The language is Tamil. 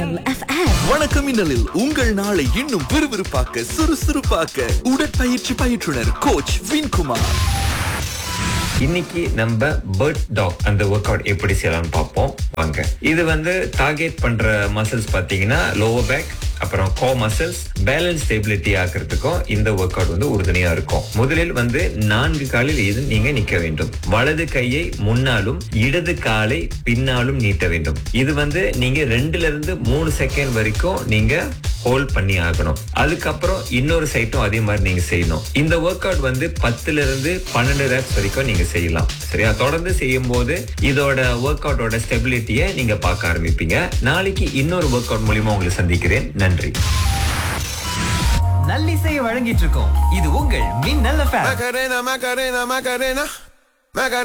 மின்னல் எஃப்எம் வணக்கம் மின்னலில் உங்கள் நாளை இன்னும் விறுவிறுப்பாக்க சுறுசுறுப்பாக்க உடற்பயிற்சி பயிற்றுனர் கோச் வின்குமார் இன்னைக்கு நம்ம பேர்ட் டாக் அந்த ஒர்க் அவுட் எப்படி செய்யலாம்னு பார்ப்போம் வாங்க இது வந்து டார்கெட் பண்ற மசில்ஸ் பாத்தீங்கன்னா லோவர் பேக் அப்புறம் கோ மசில்ஸ் பேலன்ஸ் ஸ்டெபிலிட்டி ஆக்கிறதுக்கும் இந்த ஒர்க் அவுட் வந்து உறுதுணையா இருக்கும் முதலில் வந்து நான்கு காலில் இது நீங்க நிக்க வேண்டும் வலது கையை முன்னாலும் இடது காலை பின்னாலும் நீட்ட வேண்டும் இது வந்து நீங்க ரெண்டுல இருந்து மூணு செகண்ட் வரைக்கும் நீங்க ஹோல்ட் பண்ணி ஆகணும் அதுக்கப்புறம் இன்னொரு சைட்டும் அதே மாதிரி நீங்க செய்யணும் இந்த ஒர்க் அவுட் வந்து பத்துல இருந்து பன்னெண்டு ரேப்ஸ் வரைக்கும் நீங்க செய்யலாம் சரியா தொடர்ந்து செய்யும் போது இதோட ஒர்க் அவுட்டோட ஸ்டெபிலிட்டியை நீங்க பார்க்க ஆரம்பிப்பீங்க நாளைக்கு இன்னொரு ஒர்க் அவுட் மூலியமா உங்களை சந்திக்கிறேன் நன்றி நல்லிசையை வழங்கிட்டு இருக்கோம் இது உங்கள் Minnal FM Macarena, Macarena, Macarena. Macarena.